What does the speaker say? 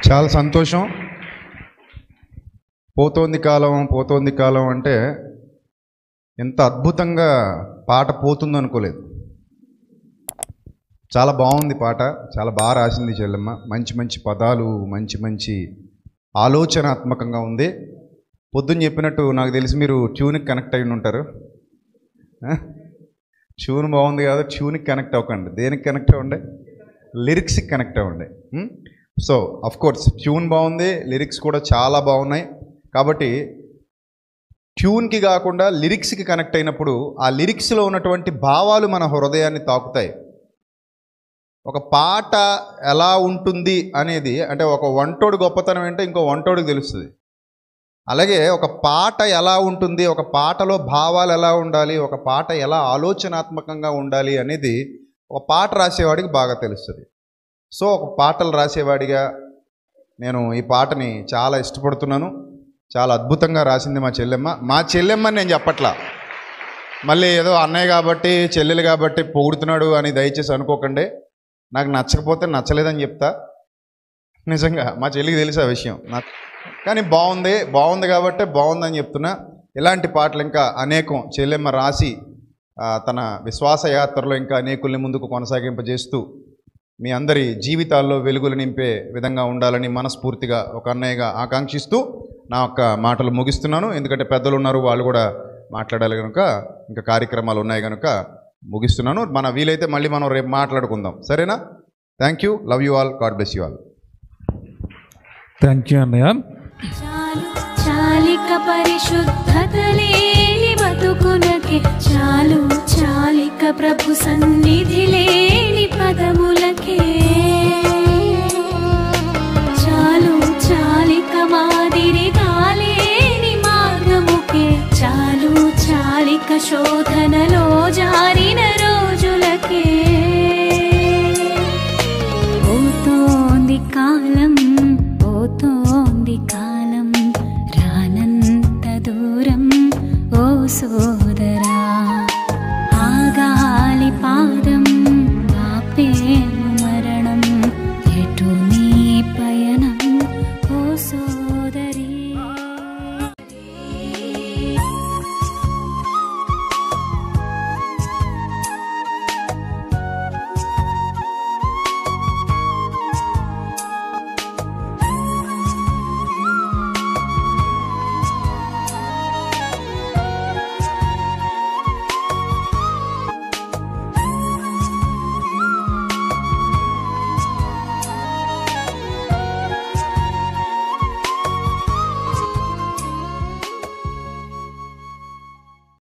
చాలా సంతోషం పోతోంది కాలం పోతోంది కాలం అంటే ఎంత అద్భుతంగా పాట పోతుందో అనుకోలేదు చాలా బాగుంది పాట చాలా బాగా రాసింది చెల్లెమ్మ మంచి మంచి పదాలు మంచి మంచి ఆలోచనాత్మకంగా ఉంది పొద్దున్న చెప్పినట్టు నాకు తెలిసి మీరు ట్యూన్కి కనెక్ట్ అయి ఉంటారు ఆ? ట్యూన్ బాగుంది కదా ట్యూన్కి కనెక్ట్ అవ్వకండి దేనికి కనెక్ట్ అవ్వండి లిరిక్స్కి కనెక్ట్ అవ్వండి ఉం? సో అఫ్ కోర్స్ ట్యూన్ బాగుంది లిరిక్స్ కూడా చాలా బాగున్నాయి కాబట్టి ట్యూన్కి కాకుండా లిరిక్స్కి కనెక్ట్ అయినప్పుడు ఆ లిరిక్స్లో ఉన్నటువంటి భావాలు మన హృదయాన్ని తాకుతాయి ఒక పాట ఎలా ఉంటుంది అనేది అంటే ఒక వంటోడు గొప్పతనం ఏంటో ఇంకో వంటోడికి తెలుస్తుంది అలాగే ఒక పాట ఎలా ఉంటుంది ఒక పాటలో భావాలు ఎలా ఉండాలి ఒక పాట ఎలా ఆలోచనాత్మకంగా ఉండాలి అనేది ఒక పాట రాసేవాడికి బాగా తెలుస్తుంది సో ఒక పాటలు రాసేవాడిగా నేను ఈ పాటని చాలా ఇష్టపడుతున్నాను చాలా అద్భుతంగా రాసింది మా చెల్లెమ్మ మా చెల్లెమ్మని నేను చెప్పట్లా మళ్ళీ ఏదో అన్నయ్య కాబట్టి చెల్లెలు కాబట్టి పొగుడుతున్నాడు అని దయచేసి అనుకోకండి నాకు నచ్చకపోతే నచ్చలేదని చెప్తా నిజంగా మా చెల్లికి తెలుసు ఆ విషయం నాకు కానీ బాగుంది బాగుంది కాబట్టి బాగుందని చెప్తున్నా ఇలాంటి పాటలు ఇంకా అనేకం చెల్లెమ్మ రాసి ఆ, తన విశ్వాస యాత్రలో ఇంకా అనేకుల్ని ముందుకు కొనసాగింపజేస్తూ మీ అందరి జీవితాల్లో వెలుగులు నింపే విధంగా ఉండాలని మనస్ఫూర్తిగా ఒక అన్నయ్యగా ఆకాంక్షిస్తూ నా యొక్క మాటలు ముగిస్తున్నాను ఎందుకంటే పెద్దలు ఉన్నారు వాళ్ళు కూడా మాట్లాడాలి కనుక ఇంకా కార్యక్రమాలు ఉన్నాయి కనుక ముగిస్తున్నాను మన వీలైతే మళ్ళీ మనం రేపు మాట్లాడుకుందాం సరేనా thank you love you all God bless you all thank you అన్నయ్య చాలు చాలిక పరిశుద్ధత లేని బతుకునకే చాలు చాలిక ప్రభు సన్నిధి లేని పదములకే చాలు చాలిక మాదిరి కాలేని మార్గముకే చాలు చాలిక శోధనలో జారిన రోజులకే పోతోంది కాలం పోతోంది కాలం రానంత దూరం ఓ సో